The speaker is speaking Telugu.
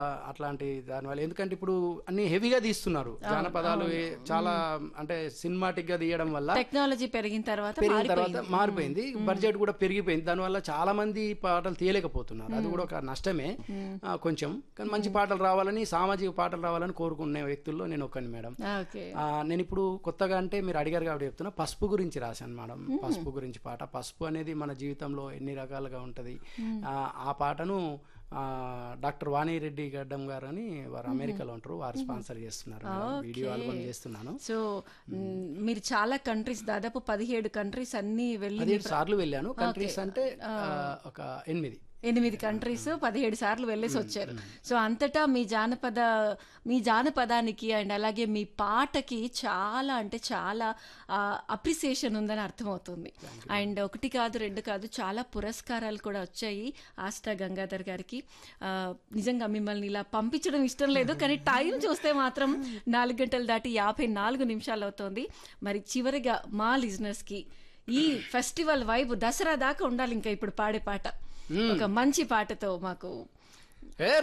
ఆ, అట్లాంటి దానివల్ల ఎందుకంటే ఇప్పుడు అన్ని హెవీగా తీస్తున్నారు జానపదాలు ఏ- చాలా అంటే సినిమాటిక్ గా తీయడం వల్ల టెక్నాలజీ పెరిగిన తర్వాత పెరిగిన తర్వాత మారిపోయింది బడ్జెట్ కూడా పెరిగిపోయింది దానివల్ల చాలా మంది పాటలు తీయలేకపోతున్నారు అది కూడా ఒక నష్టమే ఆ, కొంచెం కానీ మంచి పాటలు రావాలని సామాజిక పాటలు రావాలని కోరుకునే వ్యక్తుల్లో నేను ఒకని మేడం ఓకే ఆ, నేను ఇప్పుడు కొత్తగా అంటే మీరు అడిగారు కాబట్టి చెప్తున్నా పసుపు గురించి రాశాను మేడం పసుపు గురించి పాట పసుపు అనేది మన జీవితంలో ఎన్ని రకాలుగా ఉంటది ఆ, ఆ పాటను ఆ, డాక్టర్ వాణిరెడ్డి గడ్డం గారు అని వారు అమెరికాలో ఉంటారు వారు స్పాన్సర్ చేస్తున్నారు మేడం. వీడియో ఆల్బమ్ చేస్తున్నాను సో మ్, మీరు చాలా కంట్రీస్ దాదాపు పదిహేడు కంట్రీస్ అన్ని వెళ్ళి పదిహేడు సార్లు వెళ్ళాను కంట్రీస్ అంటే ఆ, ఒక ఎనిమిది ఎనిమిది కంట్రీస్ పదిహేడు సార్లు వెళ్ళేసి వచ్చారు సో అంతటా మీ జానపద మీ జానపదానికి అండ్ అలాగే మీ పాటకి చాలా అంటే చాలా అప్రిసియేషన్ ఉందని అర్థమవుతుంది అండ్ ఒకటి కాదు రెండు కాదు చాలా పురస్కారాలు కూడా వచ్చాయి ఆస్టా గంగాధర్ గారికి ఆ, నిజంగా మిమ్మల్ని ఇలా పంపించడం ఇష్టం లేదు కానీ టైం చూస్తే మాత్రం నాలుగు గంటలు దాటి యాభై నాలుగు నిమిషాలు అవుతోంది మరి చివరిగా మా లిజినెస్కి ఈ ఫెస్టివల్ వైబ్ దసరా దాకా ఉండాలి ఇంకా ఇప్పుడు పాడే పాట ఒక మంచి పాటతో మాకు ఏ